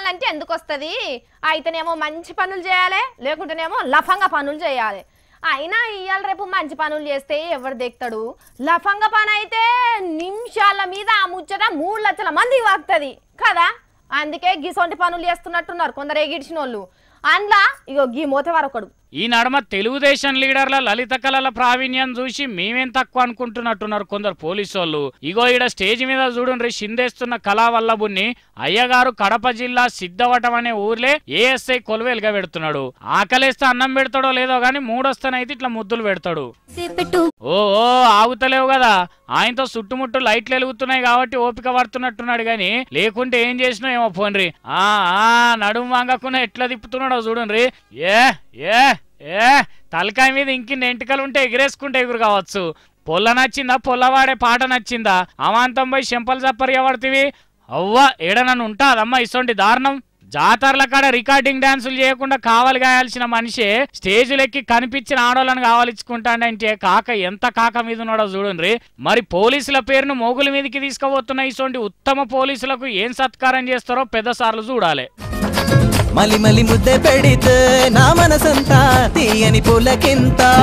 చేయాలంటే ఎందుకు వస్తుంది అయితేనేమో మంచి పనులు చేయాలి లేకుంటేనేమో లఫంగా పనులు చేయాలి అయినా ఇవాళ రేపు మంచి పనులు చేస్తే ఎవరు దిగుతాడు లఫంగా పని అయితే నిమిషాల మీద ఆ ముచ్చట మూడు లక్షల మంది వాగుతుంది కదా అందుకే గిసొంటి పనులు చేస్తున్నట్టున్నారు కొందరు ఎగిడిచిన వాళ్ళు అందులో ఇగో గీ మోతేవారు ఒకడు ఈ నడమ తెలుగుదేశం లీడర్ల లలిత కళల ప్రావీణ్యం చూసి మేమేం తక్కువ అనుకుంటున్నట్టున్నారు కొందరు పోలీసు వాళ్ళు ఇగో ఈడ స్టేజ్ మీద చూడండి చిందేస్తున్న కళా వల్లభుని అయ్యగారు కడప జిల్లా సిద్ధవటం అనే ఊర్లే ఏఎస్ఐ కొలువేలుగా పెడుతున్నాడు ఆకలేస్తే అన్నం పెడతాడో లేదో గాని మూడొస్తానైతే ఇట్లా ముద్దులు పెడతాడు ఓ ఓ ఆగుతలేవు కదా ఆయనతో చుట్టుముట్టు లైట్లు వెలుగుతున్నాయి కాబట్టి ఓపిక పడుతున్నట్టున్నాడు గాని లేకుంటే ఏం చేసినా ఏమో పోన్రి ఆ ఆ నడుము వంగకుండా ఎట్లా తిప్పుతున్నాడో చూడండి ఏ ఏ ఏ తలకాయ మీద ఇంకిన్ని ఎంటికలు ఉంటే ఎగిరేసుకుంటే ఎగురు కావచ్చు పొల్ల నచ్చిందా పొల్లవాడే పాట నచ్చిందా అమాంతం పోయి చెంపలు చప్పరి ఎవడుతివి అవ్వ ఏడ నన్ను ఉంటాదమ్మా ఇసొంటి దారుణం జాతరల కాడ రికార్డింగ్ డాన్సులు చేయకుండా కావాలి గాయాల్సిన మనిషి స్టేజులెక్కి కనిపించిన ఆడోళ్ళని కావాలిచ్చుకుంటాడంటే కాక ఎంత కాక మీద ఉన్నాడో చూడండి మరి పోలీసుల పేరును మోగుల మీదకి తీసుకుపోతున్న ఇటువంటి ఉత్తమ పోలీసులకు ఏం సత్కారం చేస్తారో పెద్ద సార్లు చూడాలి మలి మలి ముద్ద పెడితే నా మనసంతా తీయని పూలకింత